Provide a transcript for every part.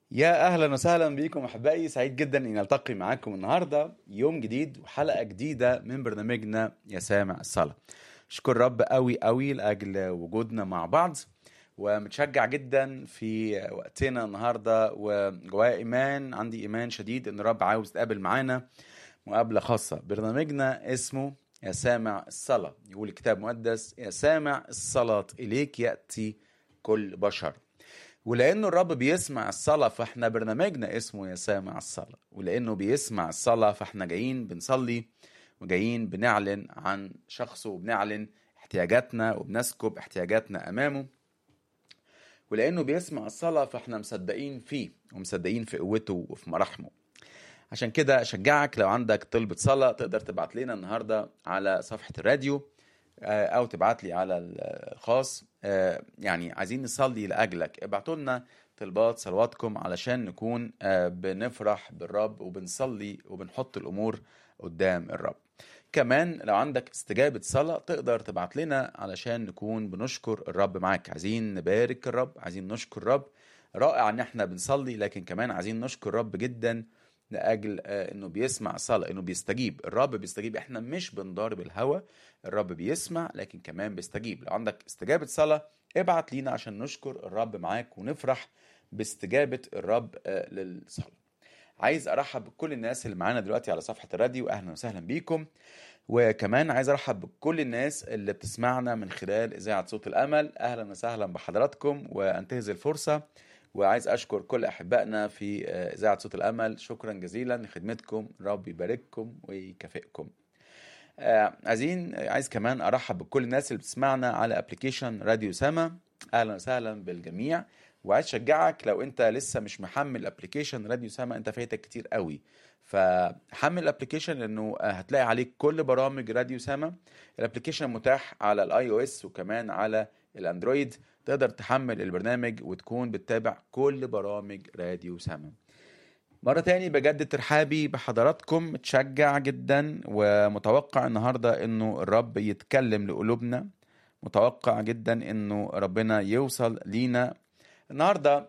يا اهلا وسهلا بكم احبائي سعيد جدا اني التقي معاكم النهارده يوم جديد وحلقه جديده من برنامجنا يا سامع الصلاه اشكر رب قوي قوي لاجل وجودنا مع بعض ومتشجع جدا في وقتنا النهارده وجوايا ايمان عندي ايمان شديد ان الرب عاوز يتقابل معانا مقابله خاصه برنامجنا اسمه يا سامع الصلاه يقول الكتاب المقدس يا سامع الصلاه اليك ياتي كل بشر ولانه الرب بيسمع الصلاه فاحنا برنامجنا اسمه يا سامع الصلاه ولانه بيسمع الصلاه فاحنا جايين بنصلي وجايين بنعلن عن شخصه وبنعلن احتياجاتنا وبنسكب احتياجاتنا امامه ولانه بيسمع الصلاه فاحنا مصدقين فيه ومصدقين في قوته وفي مراحمه عشان كده اشجعك لو عندك طلبة صلاة تقدر تبعت لنا النهاردة على صفحة الراديو آه، او تبعت لي على الخاص آه، يعني عايزين نصلي لاجلك ابعتوا لنا طلبات صلواتكم علشان نكون آه، بنفرح بالرب وبنصلي وبنحط الامور قدام الرب كمان لو عندك استجابة صلاة تقدر تبعت لنا علشان نكون بنشكر الرب معاك عايزين نبارك الرب عايزين نشكر الرب رائع ان احنا بنصلي لكن كمان عايزين نشكر الرب جدا لاجل آه، انه بيسمع صلاه انه بيستجيب الرب بيستجيب احنا مش بنضارب الهوى الرب بيسمع لكن كمان بيستجيب لو عندك استجابه صلاه ابعت لينا عشان نشكر الرب معاك ونفرح باستجابه الرب آه، للصلاه عايز ارحب بكل الناس اللي معانا دلوقتي على صفحه الراديو اهلا وسهلا بيكم وكمان عايز ارحب بكل الناس اللي بتسمعنا من خلال اذاعه صوت الامل اهلا وسهلا بحضراتكم وانتهز الفرصه وعايز اشكر كل احبائنا في آه، اذاعه صوت الامل شكرا جزيلا لخدمتكم رب يبارككم ويكافئكم آه، عايزين عايز كمان ارحب بكل الناس اللي بتسمعنا على ابلكيشن راديو سما اهلا وسهلا بالجميع وعايز اشجعك لو انت لسه مش محمل ابلكيشن راديو سما انت فايتك كتير قوي فحمل الابلكيشن لانه آه، هتلاقي عليك كل برامج راديو سما الابلكيشن متاح على الاي او اس وكمان على الاندرويد تقدر تحمل البرنامج وتكون بتتابع كل برامج راديو سما مرة تاني بجدد ترحابي بحضراتكم متشجع جدا ومتوقع النهاردة انه الرب يتكلم لقلوبنا متوقع جدا انه ربنا يوصل لينا النهاردة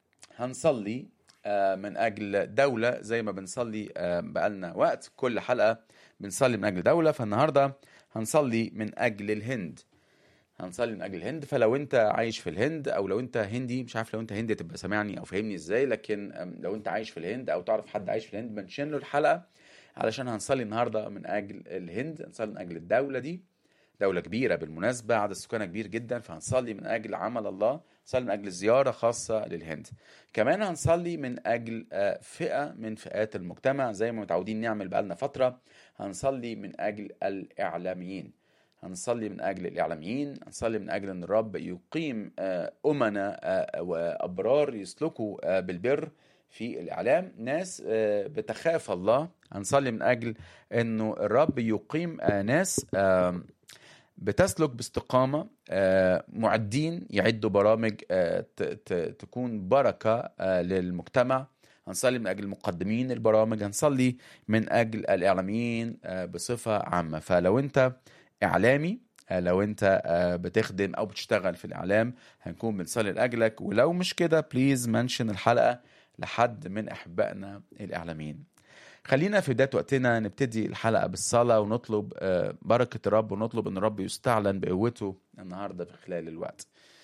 هنصلي آه، من اجل دولة زي ما بنصلي آه، بقالنا وقت كل حلقة بنصلي من اجل دولة فالنهاردة هنصلي من اجل الهند هنصلي من اجل الهند فلو انت عايش في الهند او لو انت هندي مش عارف لو انت هندي تبقى سامعني او فاهمني ازاي لكن أم، لو انت عايش في الهند او تعرف حد عايش في الهند منشن له الحلقه علشان هنصلي النهارده من اجل الهند هنصلي من اجل الدوله دي دولة كبيرة بالمناسبة عدد سكانها كبير جدا فهنصلي من أجل عمل الله هنصلي من أجل زيارة خاصة للهند كمان هنصلي من أجل آه، فئة من فئات المجتمع زي ما متعودين نعمل بقالنا فترة هنصلي من أجل الإعلاميين هنصلي من أجل الإعلاميين هنصلي من أجل أن الرب يقيم آه، أمنا آه، وأبرار يسلكوا آه، بالبر في الإعلام ناس آه، بتخاف الله هنصلي من أجل أنه الرب يقيم آه، ناس آه، بتسلك باستقامة آه، معدين يعدوا برامج آه، ت- ت- تكون بركة آه، للمجتمع هنصلي من أجل مقدمين البرامج هنصلي من أجل الإعلاميين آه، بصفة عامة فلو أنت إعلامي آه، لو أنت آه، بتخدم أو بتشتغل في الإعلام هنكون بنصلي لأجلك ولو مش كده بليز منشن الحلقة لحد من أحبائنا الإعلاميين خلينا في بداية وقتنا نبتدي الحلقة بالصلاة ونطلب آه، بركة الرب ونطلب أن الرب يستعلن بقوته النهاردة في خلال الوقت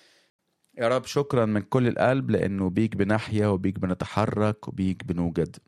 يا رب شكرا من كل القلب لأنه بيك بنحيا وبيك بنتحرك وبيك بنوجد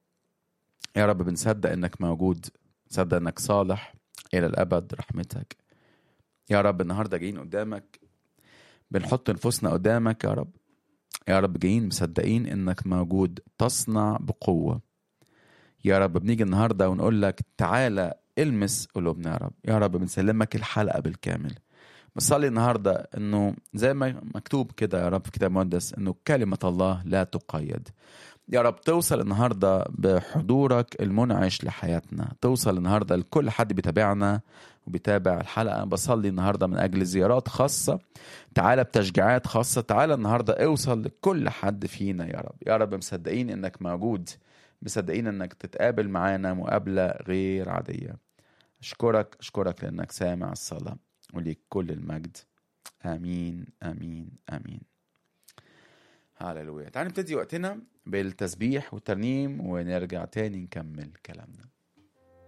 يا رب بنصدق أنك موجود نصدق أنك صالح إلى الأبد رحمتك يا رب النهاردة جايين قدامك بنحط نفوسنا قدامك يا رب يا رب جايين مصدقين أنك موجود تصنع بقوة يا رب بنيجي النهارده ونقول لك تعالى المس قلوبنا يا رب يا رب بنسلمك الحلقه بالكامل بصلي النهارده انه زي ما مكتوب كده يا رب في كتاب مقدس انه كلمه الله لا تقيد يا رب توصل النهارده بحضورك المنعش لحياتنا توصل النهارده لكل حد بيتابعنا وبيتابع الحلقه بصلي النهارده من اجل زيارات خاصه تعالى بتشجيعات خاصه تعالى النهارده اوصل لكل حد فينا يا رب يا رب مصدقين انك موجود مصدقين انك تتقابل معانا مقابله غير عاديه اشكرك اشكرك لانك سامع الصلاه وليك كل المجد امين امين امين هللويا تعالوا نبتدي وقتنا بالتسبيح والترنيم ونرجع تاني نكمل كلامنا